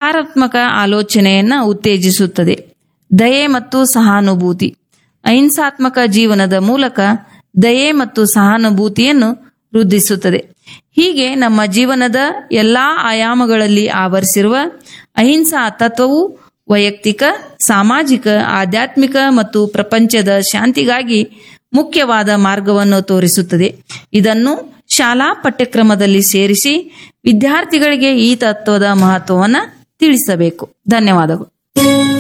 ಸಕಾರಾತ್ಮಕ ಆಲೋಚನೆಯನ್ನ ಉತ್ತೇಜಿಸುತ್ತದೆ ದಯೆ ಮತ್ತು ಸಹಾನುಭೂತಿ ಅಹಿಂಸಾತ್ಮಕ ಜೀವನದ ಮೂಲಕ ದಯೆ ಮತ್ತು ಸಹಾನುಭೂತಿಯನ್ನು ವೃದ್ಧಿಸುತ್ತದೆ ಹೀಗೆ ನಮ್ಮ ಜೀವನದ ಎಲ್ಲಾ ಆಯಾಮಗಳಲ್ಲಿ ಆವರಿಸಿರುವ ಅಹಿಂಸಾ ತತ್ವವು ವೈಯಕ್ತಿಕ ಸಾಮಾಜಿಕ ಆಧ್ಯಾತ್ಮಿಕ ಮತ್ತು ಪ್ರಪಂಚದ ಶಾಂತಿಗಾಗಿ ಮುಖ್ಯವಾದ ಮಾರ್ಗವನ್ನು ತೋರಿಸುತ್ತದೆ ಇದನ್ನು ಶಾಲಾ ಪಠ್ಯಕ್ರಮದಲ್ಲಿ ಸೇರಿಸಿ ವಿದ್ಯಾರ್ಥಿಗಳಿಗೆ ಈ ತತ್ವದ ಮಹತ್ವವನ್ನು ತಿಳಿಸಬೇಕು ಧನ್ಯವಾದಗಳು